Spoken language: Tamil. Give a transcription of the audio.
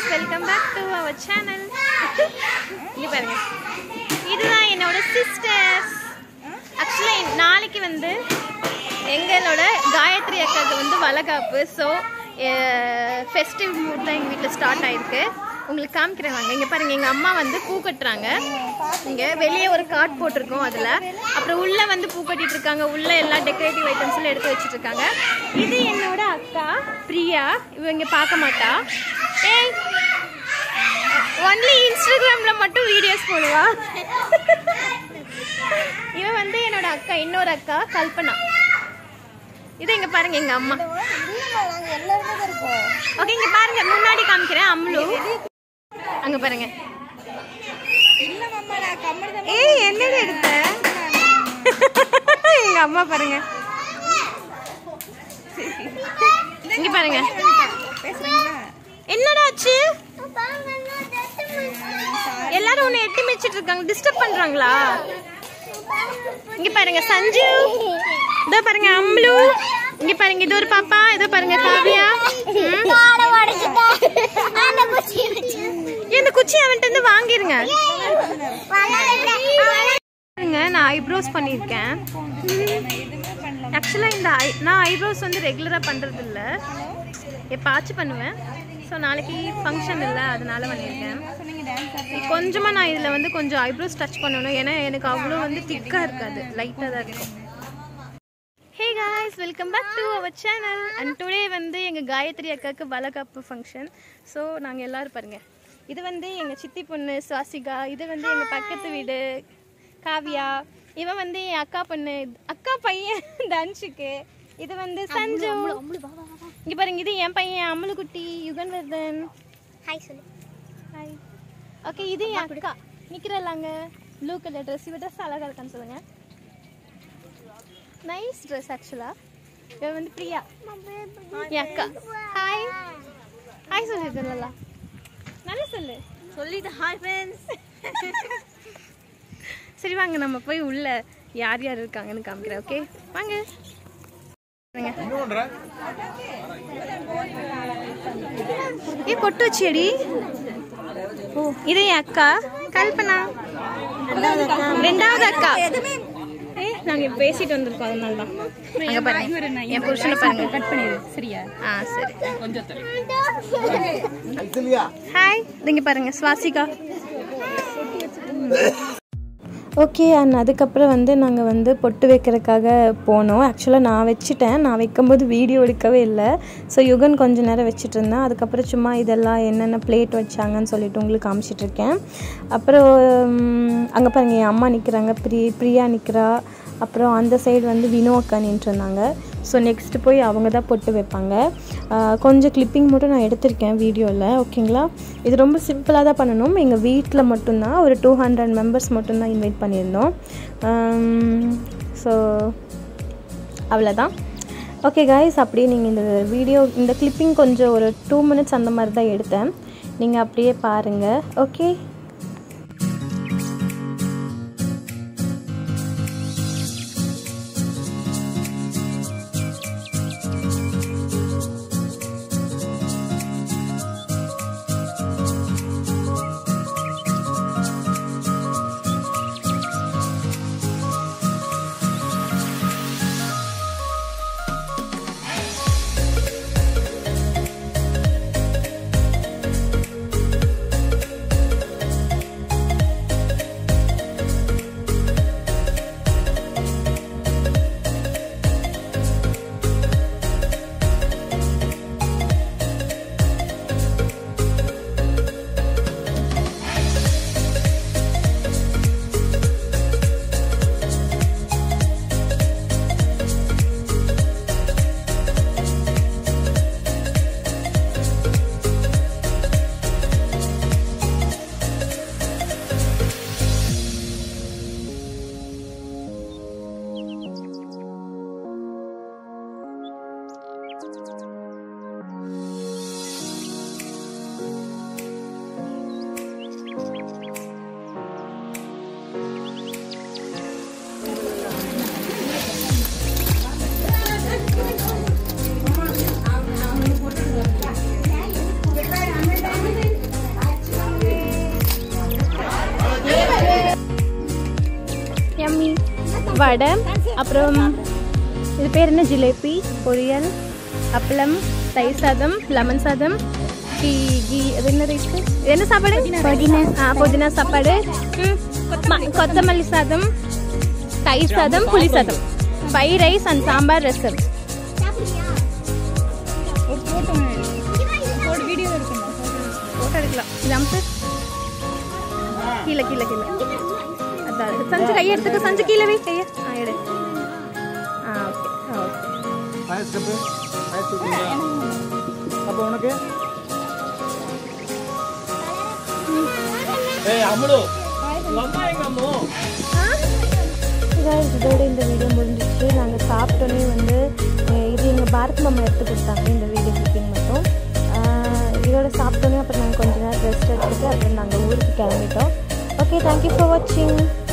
Welcome back to our channel இங்கே பாருங்க இதுதான் என்னோட சிஸ்டர்ஸ் ஆக்சுவலாக நாளைக்கு வந்து எங்களோட காயத்ரி அக்காவுக்கு வந்து வளகாப்பு ஸோ ஃபெஸ்டிவ் மூட் தான் எங்கள் வீட்டில் ஸ்டார்ட் ஆயிருக்கு உங்களுக்கு காமிக்கிறேன் வாங்க இங்கே பாருங்க எங்கள் அம்மா வந்து பூ கட்டுறாங்க இங்கே வெளியே ஒரு கார்ட் போட்டிருக்கோம் அதில் அப்புறம் உள்ளே வந்து பூ கட்டிட்டு இருக்காங்க உள்ளே எல்லா டெக்கரேட்டிவ் ஐட்டம்ஸ்லாம் எடுத்து வச்சிட்டு இருக்காங்க இது என்னோட அக்கா பிரியா இவ இங்கே பார்க்க மாட்டா ஏய் ஒன்லி இன்ஸ்டாகிராம்ல மட்டும் வீடியோஸ் போடுவா இவ வந்து என்னோட அக்கா இன்னொரு அக்கா கல்பனா இது இங்க பாருங்க எங்க அம்மா ஓகே இங்க பாருங்க முன்னாடி காமிக்கிறேன் அம்லு அங்க பாருங்க ஏய் என்னடி எடுத்த எங்க அம்மா பாருங்க இங்க பாருங்க என்னடா ஆச்சு எல்லாரும் உன்னை எட்டி மிச்சிட்டு இருக்காங்க டிஸ்டர்ப் பண்றாங்களா இங்க பாருங்க சஞ்சு இதோ பாருங்க அம்லு இங்க பாருங்க இது ஒரு பாப்பா இதோ பாருங்க காவியா ம். இந்த குச்சி அவன்கிட்ட இருந்து வாங்கிருங்க பாருங்க நான் ஐப்ரோஸ் பண்ணியிருக்கேன் ஆக்சுவலாக இந்த ஐ நான் ஐப்ரோஸ் வந்து ரெகுலராக பண்ணுறது இல்லை எப்போச்சும் பண்ணுவேன் ஸோ நாளைக்கு ஃபங்க்ஷன் இல்லை அதனால பண்ணியிருக்கேன் கொஞ்சமாக நான் இதில் வந்து கொஞ்சம் ஐப்ரோஸ் டச் பண்ணணும் ஏன்னா எனக்கு அவ்வளோ வந்து திக்காக இருக்காது லைட்டாக தான் இருக்கும் hey guys welcome back to our channel and today வந்து எங்கள் காயத்ரி அக்காவுக்கு வளகாப்பு ஃபங்க்ஷன் ஸோ நாங்கள் எல்லோரும் பாருங்கள் இது வந்து எங்கள் சித்தி பொண்ணு சுவாசிகா இது வந்து எங்கள் பக்கத்து வீடு காவியா இவன் வந்து என் அக்கா பொண்ணு அக்கா பையன் தன்ஷுக்கு இது வந்து சஞ்சு இங்கே பாருங்க இது என் பையன் அமலுக்குட்டி யுகன்வர்தன் ஹாய் சொல்லு ஹாய் ஓகே இது என் அக்கா நிற்கிறலாங்க ப்ளூ கலர் ட்ரெஸ் இவ ட்ரெஸ் அழகாக இருக்கான்னு சொல்லுங்கள் நைஸ் ட்ரெஸ் ஆக்சுவலாக இவன் வந்து பிரியா என் அக்கா ஹாய் ஹாய் சொல்லிடு நல்லா நல்லா சொல்லு சொல்லிட்டு ஹாய் ஃப்ரெண்ட்ஸ் சரி வாங்க நம்ம போய் உள்ள யார் யார் இருக்காங்கன்னு காமிக்கிறேன் ஓகே வாங்க வாங்க. ஏ பொட்டு வச்சியடி ஓ இது என் அக்கா கல்பனா ரெண்டாவது அக்கா ஏ நாங்க இப்ப பேசிட்டு வந்திருக்கோம் அதனால தான் அங்க பாருங்க என் புருஷனை பாருங்க கட் பண்ணிடு சரியா ஆ சரி ஹாய் இங்க பாருங்க சுவாசிகா ஓகே அண்ட் அதுக்கப்புறம் வந்து நாங்கள் வந்து பொட்டு வைக்கிறதுக்காக போனோம் ஆக்சுவலாக நான் வச்சுட்டேன் நான் வைக்கும்போது வீடியோ எடுக்கவே இல்லை ஸோ யுகன் கொஞ்ச நேரம் வச்சுட்டு இருந்தேன் அதுக்கப்புறம் சும்மா இதெல்லாம் என்னென்ன பிளேட் வச்சாங்கன்னு சொல்லிட்டு உங்களுக்கு காமிச்சிட்ருக்கேன் அப்புறம் அங்கே பாருங்க என் அம்மா நிற்கிறாங்க பிரி பிரியா நிற்கிறா அப்புறம் அந்த சைடு வந்து வினோ அக்கா நின்றுட்டு இருந்தாங்க ஸோ நெக்ஸ்ட்டு போய் அவங்க தான் பொட்டு வைப்பாங்க ஆஹ் கொஞ்சம் கிளிப்பிங் மட்டும் நான் எடுத்திருக்கேன் வீடியோவில் ஓகேங்களா இது ரொம்ப சிம்பிளாக தான் பண்ணணும் எங்கள் வீட்டில் மட்டும்தான் ஒரு டூ ஹண்ட்ரட் மெம்பர்ஸ் மட்டும்தான் இன்வைட் பண்ணியிருந்தோம் ஸோ அவ்வளோதான் ஓகே காய்ஸ் அப்படியே நீங்கள் இந்த வீடியோ இந்த கிளிப்பிங் கொஞ்சம் ஒரு டூ மினிட்ஸ் அந்த மாதிரி தான் எடுத்தேன் நீங்கள் அப்படியே பாருங்கள் ஓகே வடை அப்புறம் இது பேர் என்ன ஜிலேபி பொரியல் அப்பளம் தயிர் சாதம் லெமன் சாதம் கீ கீ அது என்ன ரைஸ் இது என்ன சாப்பாடு புதினா ஆ புதினா சாப்பாடு ம், ம- கொத்தமல்லி சாதம் தயிர் சாதம் புளி சாதம் five rice and sambar rasam photo எடுக்கலாம் இது அமுத்து கீழே கீழே கீழே அதான் அது. சஞ்சு கையை எடுத்துக்க சஞ்சு கீழே வை கையை ஆ எடு ஆ ஓகே ஆ ஓகே பாயஸ் கப்பு பாயஸ் கொடுக்குறீங்களா அப்போ உனக்கு ஏய் அம்முடு உங்க அம்மா எங்க அம்மு guys, இதோட இந்த வீடியோ முடிஞ்சிச்சு நாங்கள் சாப்பிட்டோன்னே வந்து அஹ் இது எங்கள் பாரத் மாமா எடுத்து கொடுத்தாங்க இந்த வீடியோ கிளிப்பிங் மட்டும் அஹ் இதோட சாப்பிட்டோன்னே அப்புறம் நாங்கள் கொஞ்ச நேரம் ரெஸ்ட் எடுத்துட்டு அப்புறம் நாங்கள் ஊருக்கு கிளம்பிட்டோம் ஓகே தேங்க்யூ ஃபார் வாட்சிங்